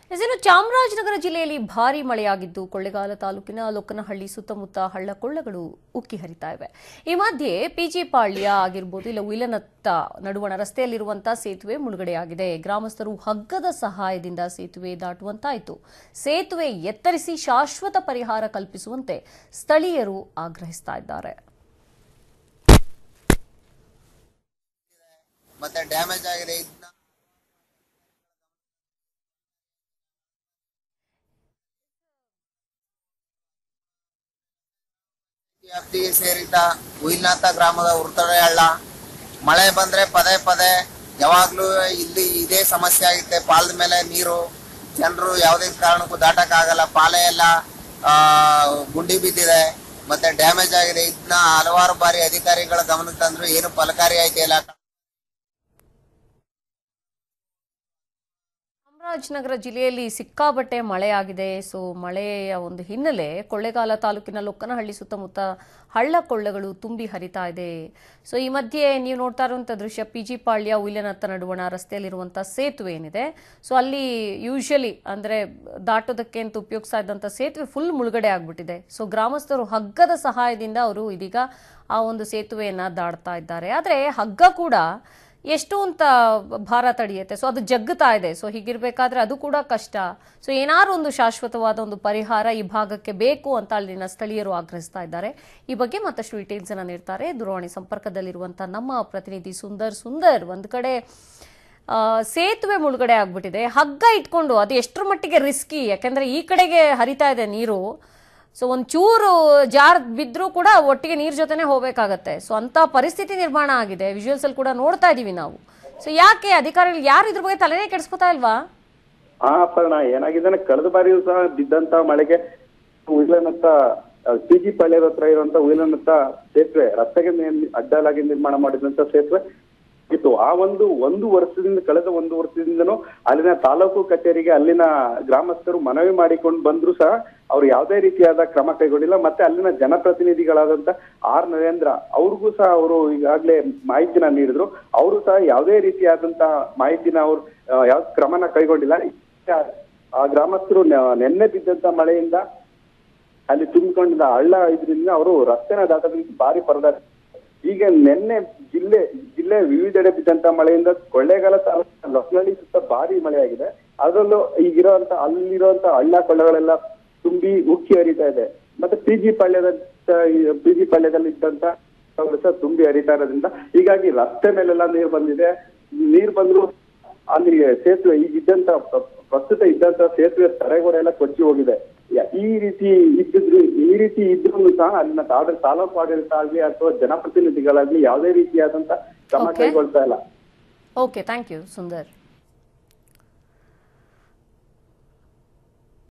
ಇನ್ನು ಚಾಮರಾಜನಗರ ಜಿಲ್ಲೆಯಲ್ಲಿ ಭಾರೀ ಮಳೆಯಾಗಿದ್ದು ಕೊಳ್ಳೆಗಾಲ ತಾಲೂಕಿನ ಲೊಕ್ಕನಹಳ್ಳಿ ಸುತ್ತಮುತ್ತ ಹಳ್ಳ ಕೊಳ್ಳಗಳು ಉಕ್ಕಿ ಹರಿತಾ ಇವೆ ಈ ಮಧ್ಯೆ ಪಿಜಿ ಪಾಳ್ಯ ಆಗಿರ್ಬೋದು ಇಲ್ಲ ಉಯಿಲನತ್ತ ನಡುವಣ ರಸ್ತೆಯಲ್ಲಿರುವಂತಹ ಸೇತುವೆ ಮುಳುಗಡೆಯಾಗಿದೆ ಗ್ರಾಮಸ್ಥರು ಹಗ್ಗದ ಸಹಾಯದಿಂದ ಸೇತುವೆ ದಾಟುವಂತಾಯಿತು ಸೇತುವೆ ಎತ್ತರಿಸಿ ಶಾಶ್ವತ ಪರಿಹಾರ ಕಲ್ಪಿಸುವಂತೆ ಸ್ಥಳೀಯರು ಆಗ್ರಹಿಸ್ತಾ ಇದ್ದಾರೆ ಮತ್ತೆ ಡ್ಯಾಮೇಜ್ ಆಗಿದೆ ಇದನ್ನ ವ್ಯಾಪ್ತಿಗೆ ಸೇರಿದ ಉಯಿಲ್ನಾಥ ಗ್ರಾಮದ ಉರ್ತಡೆ ಹಳ್ಳ ಮಳೆ ಬಂದ್ರೆ ಪದೇ ಪದೇ ಯಾವಾಗ್ಲೂ ಇಲ್ಲಿ ಇದೇ ಸಮಸ್ಯೆ ಆಗುತ್ತೆ ಪಾಲದ ಮೇಲೆ ನೀರು ಜನರು ಯಾವುದೇ ಕಾರಣಕ್ಕೂ ದಾಟಕ್ ಆಗಲ್ಲ ಪಾಲೆ ಎಲ್ಲ ಆ ಗುಂಡಿ ಬಿದ್ದಿದೆ ಮತ್ತೆ ಡ್ಯಾಮೇಜ್ ಆಗಿದೆ ಇದನ್ನ ಹಲವಾರು ಬಾರಿ ಅಧಿಕಾರಿಗಳ ಗಮನಕ್ಕೆ ತಂದ್ರು ಏನು ಫಲಕಾರಿ ಆಯ್ತಾ ಇಲ್ಲ ಚಾಮರಾಜನಗರ ಜಿಲ್ಲೆಯಲ್ಲಿ ಸಿಕ್ಕಾಬಟ್ಟೆ ಮಳೆಯಾಗಿದೆ ಸೊ ಮಳೆಯ ಒಂದು ಹಿನ್ನೆಲೆ ಕೊಳ್ಳೇಗಾಲ ತಾಲೂಕಿನ ಲೊಕ್ಕನಹಳ್ಳಿ ಸುತ್ತಮುತ್ತ ಹಳ್ಳ ಕೊಳ್ಳಗಳು ತುಂಬಿ ಹರಿತಾ ಇದೆ ಸೊ ಈ ಮಧ್ಯೆ ನೀವು ನೋಡ್ತಾ ಇರುವಂಥ ದೃಶ್ಯ ಪಿ ಜಿ ಪಾಳ್ಯ ಉಯ್ಲನತ್ತ ನಡುವಣ ರಸ್ತೆಯಲ್ಲಿರುವಂಥ ಸೇತುವೆ ಏನಿದೆ ಸೊ ಅಲ್ಲಿ ಯೂಶಲಿ ಅಂದರೆ ದಾಟೋದಕ್ಕೆ ಅಂತ ಉಪಯೋಗಿಸ್ತಾ ಇದ್ದಂಥ ಸೇತುವೆ ಫುಲ್ ಮುಳುಗಡೆ ಆಗ್ಬಿಟ್ಟಿದೆ ಸೊ ಗ್ರಾಮಸ್ಥರು ಹಗ್ಗದ ಸಹಾಯದಿಂದ ಅವರು ಇದೀಗ ಆ ಒಂದು ಸೇತುವೆಯನ್ನು ದಾಟ್ತಾ ಇದ್ದಾರೆ ಆದರೆ ಹಗ್ಗ ಕೂಡ ಎಷ್ಟು ಅಂತ ಭಾರ ತಡೆಯುತ್ತೆ ಸೊ ಅದು ಜಗ್ಗುತ್ತಾ ಇದೆ ಸೊ ಹೀಗಿರ್ಬೇಕಾದ್ರೆ ಅದು ಕೂಡ ಕಷ್ಟ ಸೊ ಏನಾದ್ರು ಒಂದು ಶಾಶ್ವತವಾದ ಒಂದು ಪರಿಹಾರ ಈ ಭಾಗಕ್ಕೆ ಬೇಕು ಅಂತ ಅಲ್ಲಿನ ಸ್ಥಳೀಯರು ಆಗ್ರಹಿಸ್ತಾ ಇದ್ದಾರೆ ಈ ಬಗ್ಗೆ ಮತ್ತಷ್ಟು ಡೀಟೇಲ್ಸ್ ಅನ್ನ ನೀಡ್ತಾರೆ ದೂರವಾಣಿ ಸಂಪರ್ಕದಲ್ಲಿರುವಂತಹ ನಮ್ಮ ಪ್ರತಿನಿಧಿ ಸುಂದರ್ ಸುಂದರ್ ಒಂದ್ ಕಡೆ ಆ, ಸೇತುವೆ ಮುಳುಗಡೆ ಆಗ್ಬಿಟ್ಟಿದೆ ಹಗ್ಗ ಇಟ್ಕೊಂಡು ಅದು ಎಷ್ಟರ ಮಟ್ಟಿಗೆ ರಿಸ್ಕಿ ಯಾಕಂದ್ರೆ ಈ ಕಡೆಗೆ ಹರಿತಾ ಇದೆ ನೀರು ಸೊ ಒಂದ್ ಚೂರು ಜಾರ್ ಬಿದ್ರೂ ಕೂಡ ಒಟ್ಟಿಗೆ ನೀರ್ ಜೊತೆನೆ ಹೋಗ್ಬೇಕಾಗತ್ತೆ ಸೊ ಅಂತ ಪರಿಸ್ಥಿತಿ ನಿರ್ಮಾಣ ಆಗಿದೆ ವಿಜುವಲ್ಸ್ ಅಲ್ಲಿ ಕೂಡ ನೋಡ್ತಾ ಇದೀವಿ ನಾವು ಸೊ ಯಾಕೆ ಅಧಿಕಾರಿಗಳು ಯಾರು ಇದ್ರ ಬಗ್ಗೆ ತಲೆನೇ ಕೆಡಿಸ್ಕೊತಾ ಇಲ್ವಾ ಆ ಅಪರ್ಣ ಏನಾಗಿದೆ ಅಂದ್ರೆ ಕಳೆದ ಬಾರಿಯೂ ಸಹ ಬಿದ್ದಂತ ಮಳೆಗೆ ಉಯಿಲನತ್ತ ಪಿ ಜಿ ಪಾಳ್ಯದ ಹತ್ರ ಇರುವಂತ ಉಯಿಲನತ್ತ ಸೇತುವೆ ರಸ್ತೆಗೆ ನೇ- ಅಡ್ಡಲಾಗಿ ನಿರ್ಮಾಣ ಮಾಡಿದಂತ ಸೇತುವೆ ಇತ್ತು ಆ ಒಂದು ಒಂದು ವರ್ಷದಿಂದ ಕಳೆದ ಒಂದು ವರ್ಷದಿಂದನೂ ಅಲ್ಲಿನ ತಾಲೂಕು ಕಚೇರಿಗೆ ಅಲ್ಲಿನ ಗ್ರಾಮಸ್ಥರು ಮನವಿ ಮಾಡಿಕೊಂಡು ಬಂದ್ರು ಸಹ ಅವ್ರು ಯಾವುದೇ ರೀತಿಯಾದ ಕ್ರಮ ಕೈಗೊಂಡಿಲ್ಲ ಮತ್ತೆ ಅಲ್ಲಿನ ಜನಪ್ರತಿನಿಧಿಗಳಾದಂತ ಆರ್ ನರೇಂದ್ರ ಅವ್ರಿಗೂ ಸಹ ಅವರು ಈಗಾಗಲೇ ಮಾಹಿತಿನ ನೀಡಿದ್ರು ಅವರು ಸಹ ಯಾವುದೇ ರೀತಿಯಾದಂತ ಮಾಹಿತಿನ ಅವ್ರು ಯಾವ ಕ್ರಮನ ಕೈಗೊಂಡಿಲ್ಲ ಆ ಗ್ರಾಮಸ್ಥರು ನ- ನೆನ್ನೆ ಬಿದ್ದಂತ ಮಳೆಯಿಂದ ಅಲ್ಲಿ ತುಂಬಿಕೊಂಡಿದ್ದ ಹಳ್ಳ ಇದರಿಂದ ಅವರು ರಸ್ತೆನ ದಾಟೋದಕ್ಕೆ ಭಾರಿ ಪರದಾಟ ಈಗ ನಿನ್ನೆ ಜಿಲ್ಲೆ ಜಿಲ್ಲೆ ವಿವಿಧೆಡೆ ಬಿದ್ದಂತ ಮಳೆಯಿಂದ ಕೊಳ್ಳೇಗಾಲ ತಾಲೂಕಿನ ಲೊಕ್ನಳ್ಳಿ ಸುತ್ತ ಭಾರಿ ಮಳೆಯಾಗಿದೆ ಅದರಲ್ಲೂ ಈಗಿರುವಂತ ಅಲ್ಲಿರುವಂತ ಹಳ್ಳ ಕೊಳ್ಳಗಳೆಲ್ಲ ತುಂಬಿ ಉಕ್ಕಿ ಹರಿತಾ ಇದೆ ಮತ್ತೆ ಪಿ ಜಿ ಪಾಳ್ಯದ ಪಿ ಜಿ ಪಾಳ್ಯದಲ್ಲಿ ಇದ್ದಂತ ಕೊಳ್ಳಗಳು ಸಹ ತುಂಬಿ ಹರಿತಾ ಇರೋದ್ರಿಂದ ಹೀಗಾಗಿ ರಸ್ತೆ ಮೇಲೆಲ್ಲ ನೀರು ಬಂದಿದೆ ನೀರು ಬಂದ್ರು ಅಲ್ಲಿ ಸೇತುವೆ ಈಗ ಇದ್ದಂತ ಪ್ರ- ಪ್ರಸ್ತುತ ಇದ್ದಂತ ಸೇತುವೆ ತಡೆಗೋಡೆ ಎಲ್ಲ ಕೊಚ್ಚಿ ಹೋಗಿದೆ ಯ- ಈ ರೀತಿ ಇದ್ದಿದ್ರು ಈ ರೀತಿ ಇದ್ರೂ ಸಹ ಅಲ್ಲಿನ ಆಡಳಿತ ತಾಲೂಕು ಆಡಳಿತ ಆಗ್ಲಿ ಅಥವಾ ಜನಪ್ರತಿನಿಧಿಗಳಾಗ್ಲಿ ಯಾವುದೇ ರೀತಿಯಾದಂತ ಕ್ರಮ Okay. ಕೈಗೊಳ್ತಾ ಇಲ್ಲ ಓಕೆ ಥ್ಯಾಂಕ್ ಯು ಸುಂದರ್